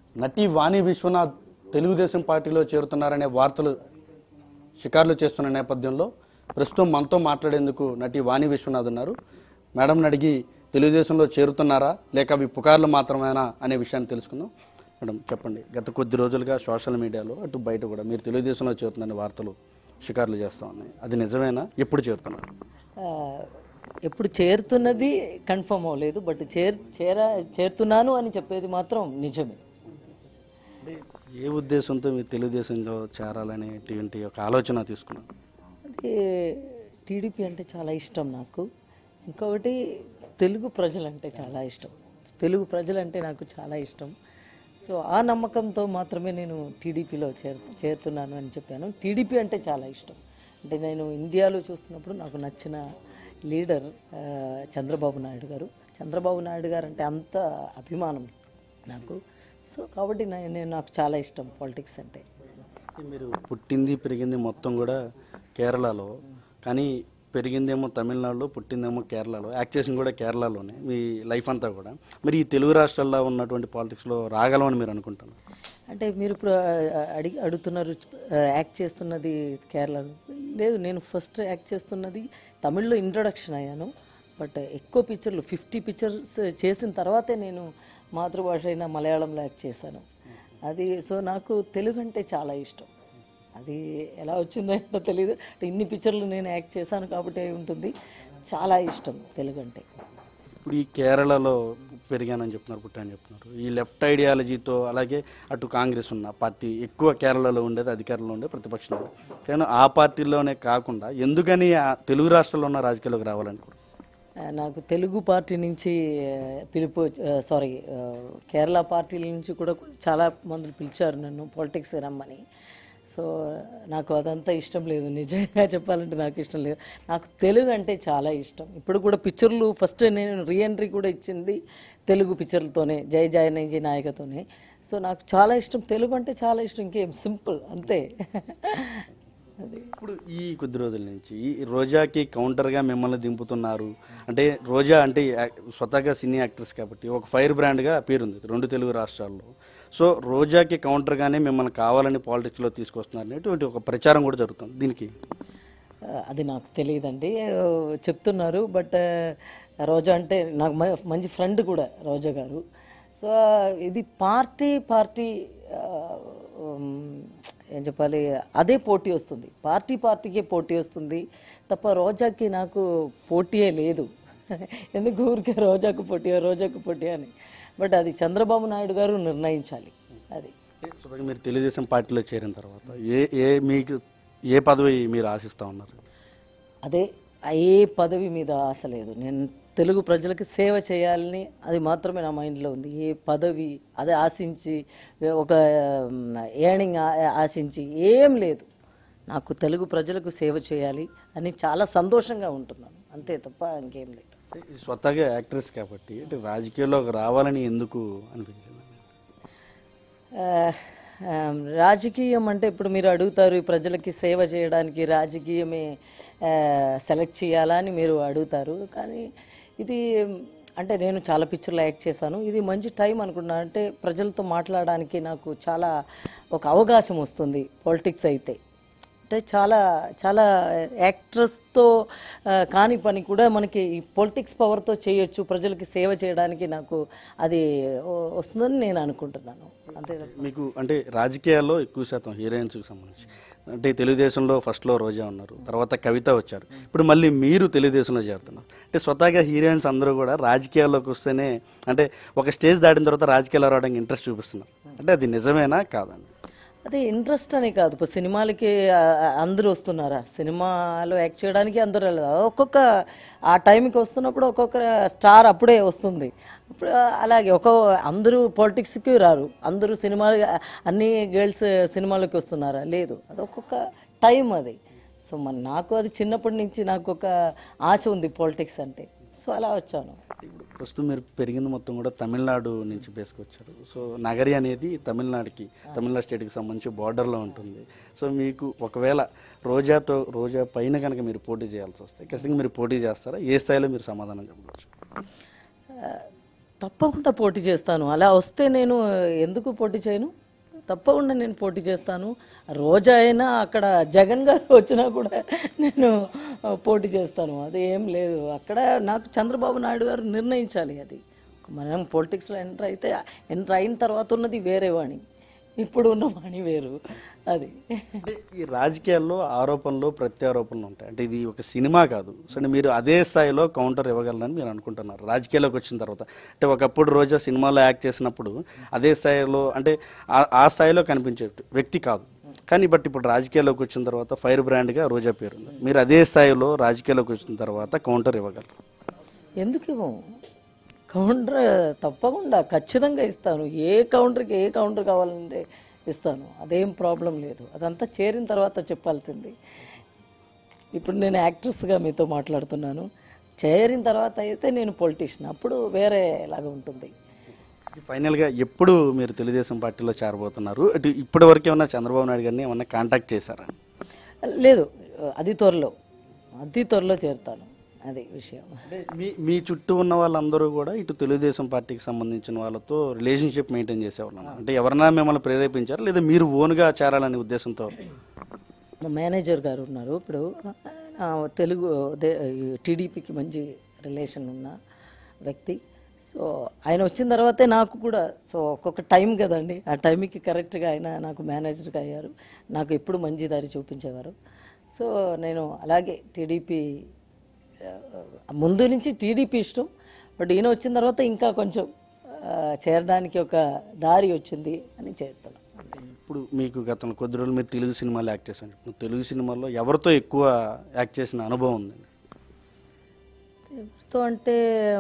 నటి వాణి విశ్వనాథ్ తెలుగుదేశం పార్టీలో చేరుతున్నారనే వార్తలు షికార్లు చేస్తున్న నేపథ్యంలో ప్రస్తుతం మనతో మాట్లాడేందుకు నటి వాణి విశ్వనాథ్ ఉన్నారు మేడంని అడిగి తెలుగుదేశంలో చేరుతున్నారా లేక అవి పుకార్లు మాత్రమేనా అనే విషయాన్ని తెలుసుకుందాం మేడం చెప్పండి గత కొద్ది రోజులుగా సోషల్ మీడియాలో అటు బయట కూడా మీరు తెలుగుదేశంలో చేరుతుందని వార్తలు షికార్లు చేస్తూ ఉన్నాయి అది నిజమేనా ఎప్పుడు చేరుతున్నారు ఆ, ఎప్పుడు చేరుతున్నది కన్ఫర్మ్ అవ్వలేదు బట్ చేర్ చేర చేరుతున్నాను అని చెప్పేది మాత్రం నిజమే అంటే ఏ ఉద్దేశంతో మీరు తెలుగుదేశంలో చేరాలనేటువంటి ఒక ఆలోచన తీసుకున్నారు అది టీడీపీ అంటే చాలా ఇష్టం నాకు ఇంకొకటి తెలుగు ప్రజలంటే చాలా ఇష్టం తెలుగు ప్రజలంటే నాకు చాలా ఇష్టం సో ఆ నమ్మకంతో మాత్రమే నేను టీడీపీలో చేరు చేరుతున్నాను అని చెప్పాను టీడీపీ అంటే చాలా ఇష్టం అంటే నేను ఇండియాలో చూస్తున్నప్పుడు నాకు నచ్చిన లీడర్ ఆ, చంద్రబాబు నాయుడు గారు చంద్రబాబు నాయుడు గారు అంటే అంత అభిమానం నాకు సో కాబట్టి నే- నేను నాకు చాలా ఇష్టం పాలిటిక్స్ అంటే మీరు పుట్టింది పెరిగింది మొత్తం కూడా కేరళలో కానీ పెరిగిందేమో తమిళనాడులో పుట్టిందేమో కేరళలో యాక్ట్ చేసింది కూడా కేరళలోనే మీ లైఫ్ అంతా కూడా మరి ఈ తెలుగు రాష్ట్రాల్లో ఉన్నటువంటి పాలిటిక్స్లో రాగలమని మీరు అనుకుంటున్నారు అంటే మీరు ఇప్పుడు ఆ, అడిగి అడుగుతున్నారు ఆ, యాక్ట్ చేస్తున్నది కేరళలో లేదు నేను ఫస్ట్ యాక్ట్ చేస్తున్నది తమిళ్లో ఇంట్రొడక్షన్ అయ్యాను బట్ ఎక్కువ పిక్చర్లు ఫిఫ్టీ పిక్చర్స్ చేసిన తర్వాతే నేను మాతృభాష అయిన మలయాళంలో యాక్ట్ చేశాను అది సో నాకు తెలుగు అంటే చాలా ఇష్టం అది ఎలా వచ్చిందో ఏంటో తెలియదు అంటే ఇన్ని పిక్చర్లు నేను యాక్ట్ చేశాను కాబట్టి అయి ఉంటుంది చాలా ఇష్టం తెలుగు అంటే ఇప్పుడు ఈ కేరళలో పెరిగానని చెప్తున్నారు పుట్టానని చెప్తున్నారు ఈ లెఫ్ట్ ఐడియాలజీతో అలాగే అటు కాంగ్రెస్ ఉన్న పార్టీ ఎక్కువ కేరళలో ఉండేది అధికారంలో ఉండే ప్రతిపక్షంలో కానీ ఆ పార్టీలోనే కాకుండా ఎందుకని ఆ తెలుగు రాష్ట్రాల్లో ఉన్న రాజకీయాల్లోకి రావాలనుకోరు ఆ, నాకు తెలుగు పార్టీ నుంచి ఆ, పిలుపు సారీ కేరళ పార్టీల నుంచి కూడా చాలా మంది పిలిచారు నన్ను పాలిటిక్స్ రమ్మని సో నాకు అదంతా ఇష్టం లేదు నిజంగా చెప్పాలంటే నాకు ఇష్టం లేదు నాకు తెలుగు అంటే చాలా ఇష్టం ఇప్పుడు కూడా పిక్చర్లు ఫస్ట్ నేను రీఎంట్రీ కూడా ఇచ్చింది తెలుగు పిక్చర్లతోనే జై జయనంగి నాయకతోనే సో నాకు చాలా ఇష్టం తెలుగు అంటే చాలా ఇష్టం ఇంకేం సింపుల్ అంతే అది ఇప్పుడు ఈ కొద్ది రోజుల నుంచి ఈ రోజాకి కౌంటర్గా మిమ్మల్ని దింపుతున్నారు అంటే రోజా అంటే యా- స్వతహాగా సినీ యాక్ట్రెస్ కాబట్టి ఒక ఫైర్ బ్రాండ్గా పేరుంది రెండు తెలుగు రాష్ట్రాల్లో సో రోజాకి కౌంటర్గానే మిమ్మల్ని కావాలని పాలిటిక్స్లో తీసుకొస్తున్నారు అనేటువంటి ఒక ప్రచారం కూడా జరుగుతుంది దీనికి ఆ, అది నాకు తెలియదండి ఆ, చెప్తున్నారు బట్ ఆ, రోజా అంటే నాకు మ- మంచి ఫ్రెండ్ కూడా రోజా గారు సో ఇది పార్టీ పార్టీ ఆ, ఉమ్, ఏం చెప్పాలి అదే పోటీ వస్తుంది పార్టీ పార్టీకే పోటీ వస్తుంది తప్ప రోజాకి నాకు పోటీయే లేదు ఎందుకు ఊరికే రోజాకు పోటీ రోజాకు పోటీ అని బట్ అది చంద్రబాబు నాయుడు గారు నిర్ణయించాలి అది స్వతహాగా మీరు తెలుగుదేశం పార్టీలో చేరిన తర్వాత ఏ ఏ మీకు ఏ పదవి మీరు ఆశిస్తూ ఉన్నారు అదే ఏ పదవి మీద ఆశ లేదు నేను తెలుగు ప్రజలకు సేవ చేయాలని అది మాత్రమే నా మైండ్లో ఉంది ఏ పదవి అదే ఆశించి ఒక ఏర్నింగ్ ఆశించి ఏం లేదు నాకు తెలుగు ప్రజలకు సేవ చేయాలి అని చాలా సంతోషంగా ఉంటున్నాను అంతే తప్ప ఇంకేం లేదు అంటే స్వతహాగా యాక్ట్రెస్ కాబట్టి అంటే రాజకీయాల్లోకి రావాలని ఎందుకు అనిపించింది ఆ, ఆ, రాజకీయం అంటే ఇప్పుడు మీరు అడుగుతారు ఈ ప్రజలకి సేవ చేయడానికి రాజకీయమే ఆ, సెలెక్ట్ చేయాలా అని మీరు అడుగుతారు కానీ ఇది అంటే నేను చాలా పిక్చర్లో యాక్ట్ చేశాను ఇది మంచి టైం అనుకుంటున్నాను అంటే ప్రజలతో మాట్లాడడానికి నాకు చాలా ఒక అవకాశం వస్తుంది పాలిటిక్స్ అయితే అంటే చాలా చాలా యాక్ట్రెస్తో ఆ, కాని పని కూడా మనకి ఈ పొలిటిక్స్ పవర్తో చేయొచ్చు ప్రజలకి సేవ చేయడానికి నాకు అది వ- వస్తుందని నేను అనుకుంటున్నాను అంతే తప్ప. మీకు అంటే రాజకీయాల్లో ఎక్కువ శాతం హీరోయిన్స్కి సంబంధించి అంటే తెలుగుదేశంలో ఫస్ట్లో రోజా ఉన్నారు తర్వాత కవిత వచ్చారు ఇప్పుడు మళ్ళీ మీరు తెలుగుదేశంలో చేరుతున్నారు అంటే స్వతహాగా హీరోయిన్స్ అందరూ కూడా రాజకీయాల్లోకి వస్తేనే అంటే ఒక స్టేజ్ దాటిన తర్వాత రాజకీయాల్లో రావడానికి ఇంట్రెస్ట్ చూపిస్తున్నారు అంటే అది నిజమేనా కాదండి అదే ఇంట్రెస్ట్ అని కాదు ఇప్పుడు సినిమాలకి ఆ, ఆ, అందరూ వస్తున్నారా సినిమాలో యాక్ట్ చేయడానికి అందరూ వెళ్ళదు ఒక్కొక్క ఆ టైంకి వస్తున్నప్పుడు ఒక్కొక్క స్టార్ అప్పుడే వస్తుంది ఇప్పుడు అలాగే ఒక అందరూ పాలిటిక్స్కి రారు అందరూ సినిమా అన్ని గర్ల్స్ సినిమాలోకి వస్తున్నారా లేదు అది ఒక్కొక్క టైం అది సో మరి నాకు అది చిన్నప్పటి నుంచి నాకు ఒక ఆశ ఉంది పాలిటిక్స్ అంటే సో అలా వచ్చాను ఇప్పుడు ప్రస్తుతం మీరు పెరిగింది మొత్తం కూడా తమిళనాడు నుంచి బేసుకొచ్చారు సో నగరి అనేది తమిళనాడుకి తమిళనాడు స్టేట్కి సంబంధించి బార్డర్లో ఉంటుంది సో మీకు ఒకవేళ రోజాతో రోజా పైన కనుక మీరు పోటీ చేయాల్సి వస్తే ఖచ్చితంగా మీరు పోటీ చేస్తారా ఏ స్థాయిలో మీరు సమాధానం చెప్పవచ్చు ఆ, తప్పకుండా పోటీ చేస్తాను అలా వస్తే నేను ఎందుకు పోటీ చేయను తప్పకుండా నేను పోటీ చేస్తాను రోజా అయినా అక్కడ జగన్ గారు వచ్చినా కూడా నేను ఆ, పోటీ చేస్తాను అది ఏం లేదు అక్కడ నాకు చంద్రబాబు నాయుడు గారు నిర్ణయించాలి అది మనం పొలిటిక్స్లో ఎంటర్ అయితే ఎంటర్ అయిన తర్వాత ఉన్నది వేరే వాణి ఇప్పుడు ఉన్న వాణి వేరు అది అంటే ఈ రాజకీయాల్లో ఆరోపణలు ప్రత్యారోపణలు ఉంటాయి అంటే ఇది ఒక సినిమా కాదు సో అంటే మీరు అదే స్థాయిలో కౌంటర్ ఇవ్వగలరని మీరు అనుకుంటున్నారు రాజకీయాల్లోకి వచ్చిన తర్వాత అంటే ఒకప్పుడు రోజా సినిమాలో యాక్ట్ చేసినప్పుడు అదే స్థాయిలో అంటే ఆ- ఆ స్థాయిలో కనిపించే వ్యక్తి కాదు కానీ బట్ ఇప్పుడు రాజకీయాల్లోకి వచ్చిన తర్వాత ఫైర్ బ్రాండ్గా రోజా పేరు ఉంది మీరు అదే స్థాయిలో రాజకీయాల్లోకి వచ్చిన తర్వాత కౌంటర్ ఇవ్వగలరు ఎందుకు ఇవ్వము కౌంటర్ తప్పకుండా ఖచ్చితంగా ఇస్తాను ఏ కౌంటర్కి ఏ కౌంటర్ కావాలంటే ఇస్తాను అదేం ప్రాబ్లం లేదు అదంతా చేరిన తర్వాత చెప్పాల్సింది ఇప్పుడు నేను యాక్ట్రెస్గా మీతో మాట్లాడుతున్నాను చేరిన తర్వాత అయితే నేను పొలిటీషియన్ అప్పుడు వేరే లాగా ఉంటుంది ఫైనల్గా ఎప్పుడు మీరు తెలుగుదేశం పార్టీలో చేరబోతున్నారు అటు ఇప్పటి వరకు ఏమన్నా చంద్రబాబు నాయుడు గారిని ఏమన్నా కాంటాక్ట్ చేశారా లేదు అది త్వరలో అతి త్వరలో చేరుతాను అది విషయం అంటే మీ మీ చుట్టూ ఉన్న వాళ్ళందరూ కూడా ఇటు తెలుగుదేశం పార్టీకి సంబంధించిన వాళ్ళతో రిలేషన్షిప్ మెయింటైన్ చేసేవాళ్ళం అంటే ఎవరైనా మిమ్మల్ని ప్రేరేపించారు లేదా మీరు ఓన్గా చేరాలనే ఉద్దేశంతో మా మేనేజర్ గారు ఉన్నారు ఇప్పుడు ఆ, తెలుగు దే- ఈ టీడీపీకి మంచి రిలేషన్ ఉన్న వ్యక్తి సో ఆయన వచ్చిన తర్వాతే నాకు కూడా సో ఒక్కొక్క టైం కదండి ఆ టైంకి కరెక్ట్గా ఆయన నాకు మేనేజర్గా అయ్యారు నాకు ఎప్పుడు మంచి దారి చూపించేవారు సో నేను అలాగే టీడీపీ ముందు నుంచి టీడీపీ ఇష్టం బట్ ఈయన వచ్చిన తర్వాత ఇంకా కొంచెం ఆ, చేరడానికి ఒక దారి వచ్చింది అని చేస్తాను ఇప్పుడు మీకు గతంలో కొద్ది రోజులు మీరు తెలుగు సినిమాలో యాక్ట్ చేశాను ఇప్పుడు తెలుగు సినిమాల్లో ఎవరితో ఎక్కువ యాక్ట్ చేసిన అనుభవం ఉంది ఎవరితో అంటే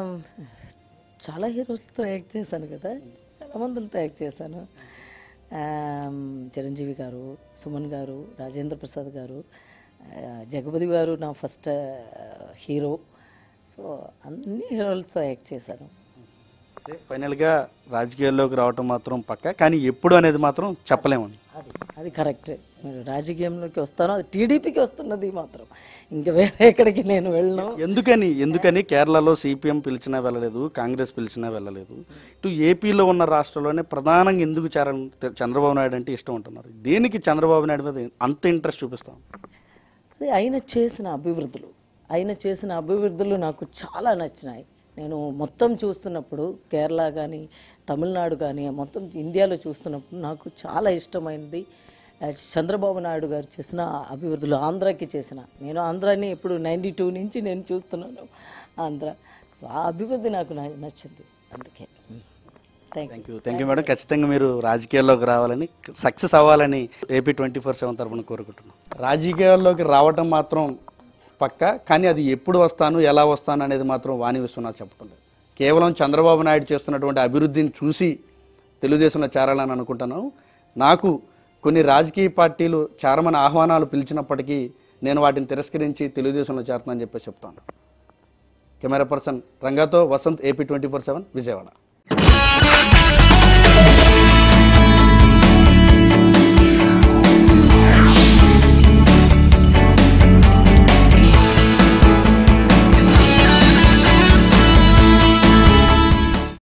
చాలా హీరోస్తో యాక్ట్ చేశాను కదా చాలా మందులతో యాక్ట్ చేశాను ఆమ్, చిరంజీవి గారు సుమన్ గారు రాజేంద్ర ప్రసాద్ గారు ఆ, జగపతి గారు నా ఫస్ట్ హీరో సో అన్ని హీరోలతో యాక్ట్ చేశాను అంటే ఫైనల్గా రాజకీయాల్లోకి రావటం మాత్రం పక్క కానీ ఎప్పుడు అనేది మాత్రం చెప్పలేమండి అది అది కరెక్ట్ మీరు రాజకీయంలోకి వస్తాను అది టీడీపీకి వస్తున్నది మాత్రం ఇంకా వేరే ఎక్కడికి నేను వెళ్ళను ఎందుకని ఎందుకని కేరళలో సిపిఎం పిలిచినా వెళ్ళలేదు కాంగ్రెస్ పిలిచినా వెళ్ళలేదు ఇటు ఏపీలో ఉన్న రాష్ట్రంలోనే ప్రధానంగా ఎందుకు చేరాలని తె- చంద్రబాబు నాయుడు అంటే ఇష్టం ఉంటున్నారు దేనికి చంద్రబాబు నాయుడు మీద అంత ఇంట్రెస్ట్ చూపిస్తాం అది ఆయన చేసిన అభివృద్ధులు ఆయన చేసిన అభివృద్ధులు నాకు చాలా నచ్చినాయి నేను మొత్తం చూస్తున్నప్పుడు కేరళ కానీ తమిళనాడు కానీ మొత్తం ఇండియాలో చూస్తున్నప్పుడు నాకు చాలా ఇష్టమైనది ఆ, చంద్రబాబు నాయుడు గారు చేసిన అభివృద్ధులు ఆంధ్రాకి చేసిన నేను ఆంధ్రాని ఇప్పుడు నైంటీ టూ నుంచి నేను చూస్తున్నాను ఆంధ్ర సో ఆ అభివృద్ధి నాకు న- నచ్చింది అందుకే thank thank you thank you madam ఖచ్చితంగా మీరు రాజకీయాల్లోకి రావాలని సక్సెస్ అవ్వాలని ఏపీ ట్వంటీ ఫోర్ సెవెన్ తరఫున కోరుకుంటున్నాం రాజకీయాల్లోకి రావటం మాత్రం పక్క కానీ అది ఎప్పుడు వస్తాను ఎలా వస్తాను అనేది మాత్రం వాణి విశ్వనాథ్ చెప్పడం లేదు కేవలం చంద్రబాబు నాయుడు చేస్తున్నటువంటి అభివృద్ధిని చూసి తెలుగుదేశంలో చేరాలని అనుకుంటున్నాను నాకు కొన్ని రాజకీయ పార్టీలు చేరమని ఆహ్వానాలు పిలిచినప్పటికీ నేను వాటిని తిరస్కరించి తెలుగుదేశంలో చేరుతానని చెప్పి చెప్తాను కెమెరా పర్సన్ రంగాతో Vasant AP twenty four seven Vijayawada